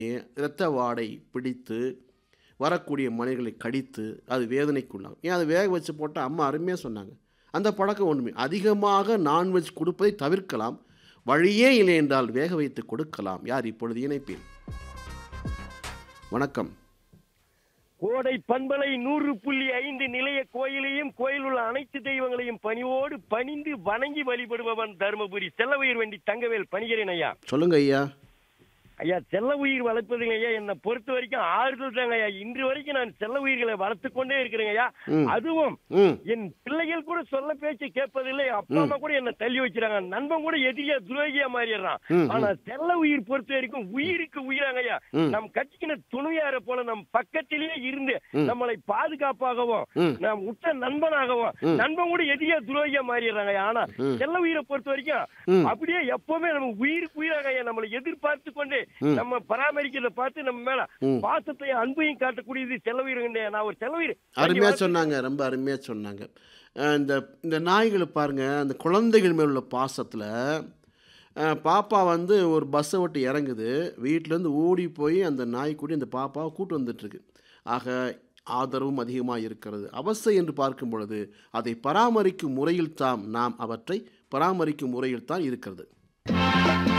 இரத்த வாடை பிடித்து வரக்கூடிய மனிதர்களை கடித்து அது வேதனைக்குள்ளாகும் ஏன் அதை வேக வச்சு போட்டால் அம்மா அருமையாக சொன்னாங்க அந்த பழக்கம் ஒன்றுமே அதிகமாக நான்வெஜ் கொடுப்பதை தவிர்க்கலாம் வழியே இல்லை என்றால் வேக வைத்து கொடுக்கலாம் யார் இப்பொழுது இணைப்பேன் வணக்கம் கோடை பண்பலை நூறு புள்ளி ஐந்து நிலைய கோயிலையும் கோயில் உள்ள அனைத்து தெய்வங்களையும் பணிவோடு பணிந்து வணங்கி வழிபடுபவன் தருமபுரி செல்ல உயிர் வண்டி தங்கவேல் பணிகிறேன் ஐயா சொல்லுங்க ஐயா ஐயா செல்ல உயிர் வளர்ப்பதுங்க ஐயா என்னை பொறுத்த வரைக்கும் ஆறுதல் தாங்க ஐயா இன்று வரைக்கும் நான் செல்ல உயிர்களை வளர்த்து கொண்டே இருக்கிறேங்க ஐயா ம். அதுவும் ம் என் பிள்ளைகள் கூட சொல்ல பேச்சு கேட்பதில்லை அப்பா அம்மா கூட என்ன தள்ளி வச்சிருக்காங்க நண்பன் கூட எதிரியா துரோகியா மாறிடுறான் ம், ஆனா செல்ல உயிர் பொறுத்த வரைக்கும் உயிருக்கு உயிராங்க ஐயா ம். நம் கட்சிக்கின துணையார போல நம் பக்கத்திலேயே இருந்து நம்மளை பாதுகாப்பாகவும் ம். நாம் உற்ற நண்பனாகவும் ம். நண்பன் கூட எதிரியா துரோகியா மாறிடுறாங்க ஐயா. ஆனா ம். செல்ல உயிரை பொறுத்த வரைக்கும் ம். அப்படியே எப்பவுமே நம்ம உயிருக்கு உயிராக ஐயா நம்மளை எதிர்பார்த்து கொண்டு ம். நம்ம பராமரிக்கிறத பார்த்து நம்ம மேல ம். பாசத்தையும் அன்பையும் காட்டக்கூடியது செல்ல உயிர் நான் ஒரு செல்ல உயிர் அருமையாக சொன்னாங்க ரொம்ப அருமையாக சொன்னாங்க அஹ் இந்த இந்த நாய்களை பாருங்கள் அந்த குழந்தைகள் மேல் உள்ள பாசத்தில் பாப்பா வந்து ஒரு பஸ்ஸை விட்டு இறங்குது வீட்டிலேருந்து ஓடி போய் அந்த நாய்க்குடி அந்த பாப்பாவை கூட்டு வந்துட்டுருக்கு ஆக ஆதரவும் அதிகமாக இருக்கிறது அவஸ்தை என்று பார்க்கும் பொழுது அதை பராமரிக்கும் முறையில் தான் நாம் அவற்றை பராமரிக்கும் முறையில் தான் இருக்கிறது